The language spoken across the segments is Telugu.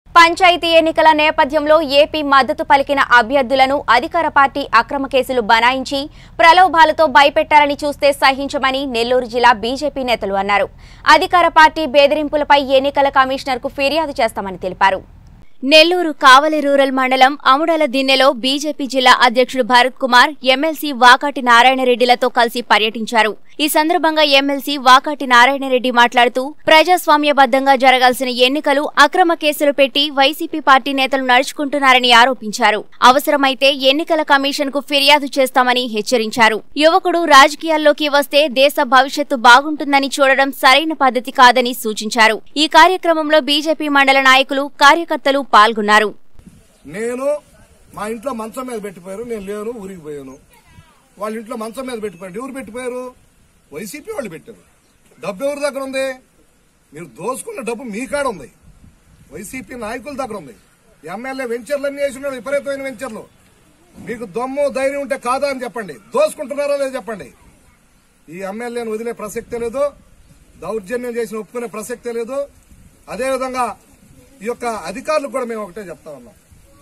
పంచాయతీ ఎన్నికల నేపథ్యంలో ఏపీ మద్దతు పలికిన అభ్యర్థులను అధికార పార్టీ అక్రమ కేసులు బనాయించి ప్రలోభాలతో భయపెట్టాలని చూస్తే సహించమని నెల్లూరు జిల్లా బీజేపీ నేతలు అన్నారు అధికార పార్టీ బెదిరింపులపై ఎన్నికల కమిషనర్కు ఫిర్యాదు చేస్తామని తెలిపారు నెల్లూరు కావలి రూరల్ మండలం అముడల దిన్నెలో బీజేపీ జిల్లా అధ్యక్షుడు భరత్ కుమార్ ఎమ్మెల్సీ వాకాటి నారాయణరెడ్డిలతో కలిసి పర్యటించారు ఈ సందర్భంగా ఎమ్మెల్సీ వాకాటి నారాయణరెడ్డి మాట్లాడుతూ ప్రజాస్వామ్యబద్దంగా జరగాల్సిన ఎన్నికలు అక్రమ కేసులు పెట్టి వైసీపీ పార్టీ నేతలు నడుచుకుంటున్నారని ఆరోపించారు అవసరమైతే ఎన్నికల కమిషన్ కు ఫిర్యాదు చేస్తామని హెచ్చరించారు యువకుడు రాజకీయాల్లోకి వస్తే దేశ భవిష్యత్తు బాగుంటుందని చూడడం సరైన పద్ధతి కాదని సూచించారు ఈ కార్యక్రమంలో బీజేపీ మండల నాయకులు కార్యకర్తలు పాల్గొన్నారు నేను మా ఇంట్లో మంచం మీద పెట్టిపోయారు నేను లేను ఊరికి పోయాను వాళ్ళ ఇంట్లో మంచం మీద పెట్టిపోయారు ఎవరు పెట్టిపోయారు వైసీపీ వాళ్ళు పెట్టారు డబ్బు ఎవరి దగ్గర ఉంది మీరు దోసుకున్న డబ్బు మీ కాడ ఉంది వైసీపీ నాయకుల దగ్గర ఉంది ఎమ్మెల్యే వెంచర్లన్నీ వేసినాడు విపరీతమైన వెంచర్లు మీకు దమ్ము ధైర్యం ఉంటే కాదా అని చెప్పండి దోసుకుంటున్నారా లేదో చెప్పండి ఈ ఎమ్మెల్యేను వదిలే ప్రసక్తే లేదు దౌర్జన్యం చేసిన ఒప్పుకునే ప్రసక్తే లేదు అదేవిధంగా ఈ యొక్క అధికారులకు కూడా మేము ఒకటే చెప్తా ఉన్నాం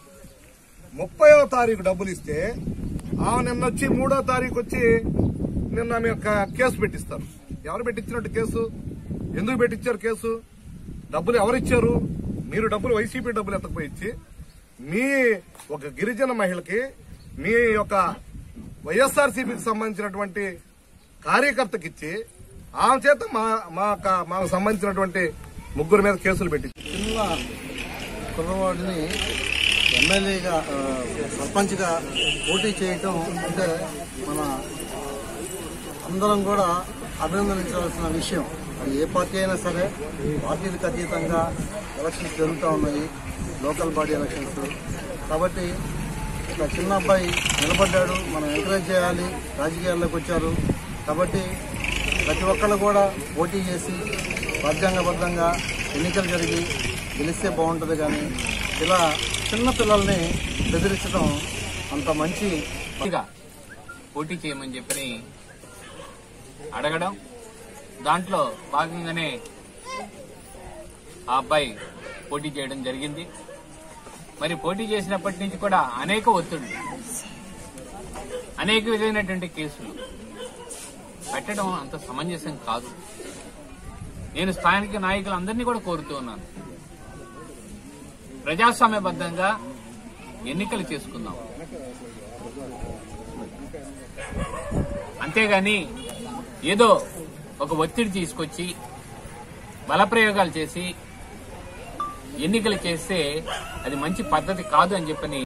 ముప్పయో తారీఖు డబ్బులు ఇస్తే ఆమె నిన్న వచ్చి మూడో తారీఖు వచ్చి నిన్న మీ యొక్క కేసు పెట్టిస్తారు ఎవరు పెట్టించినట్టు కేసు ఎందుకు పెట్టించారు కేసు డబ్బులు ఎవరిచ్చారు మీరు డబ్బులు వైసీపీ డబ్బులు ఎత్తకపోయి ఇచ్చి మీ ఒక గిరిజన మహిళకి మీ యొక్క వైఎస్ఆర్సీపీకి సంబంధించినటువంటి కార్యకర్తకి ఇచ్చి ఆమె చేత మా మా మాకు సంబంధించినటువంటి ముగ్గురు మీద కేసులు పెట్టి చిన్న కుర్రవాడిని ఎమ్మెల్యేగా ఆ, సర్పంచ్గా పోటీ చేయటం అంటే మన అందరం కూడా అభినందించాల్సిన విషయం అది ఏ పార్టీ అయినా సరే పార్టీలకు అతీతంగా ఎలక్షన్స్ జరుగుతూ ఉన్నాయి లోకల్ బాడీ ఎలక్షన్స్ కాబట్టి ఒక చిన్న అబ్బాయి నిలబడ్డాడు మనం ఎంకరేజ్ చేయాలి రాజకీయాల్లోకి వచ్చారు కాబట్టి ప్రతి ఒక్కళ్ళు కూడా పోటీ చేసి రాజ్యాంగబద్ధంగా ఎన్నికలు జరిగి గెలిస్తే బాగుంటుంది కానీ ఇలా చిన్న పిల్లల్ని బెదిరించడం అంత మంచి పూర్తిగా పోటీ చేయమని చెప్పని అడగడం దాంట్లో భాగంగానే ఆ అబ్బాయి పోటీ చేయడం జరిగింది మరి పోటీ చేసినప్పటి నుంచి కూడా అనేక ఒత్తిళ్లు అనేక విధమైనటువంటి కేసులు పెట్టడం అంత సమంజసం కాదు నేను స్థానిక నాయకులందరినీ కూడా కోరుతూ ఉన్నాను ప్రజాస్వామ్యబద్ధంగా ఎన్నికలు చేసుకుందాం అంతేగాని ఏదో ఒక ఒత్తిడి తీసుకొచ్చి బలప్రయోగాలు చేసి ఎన్నికలు చేస్తే అది మంచి పద్ధతి కాదు అని చెప్పని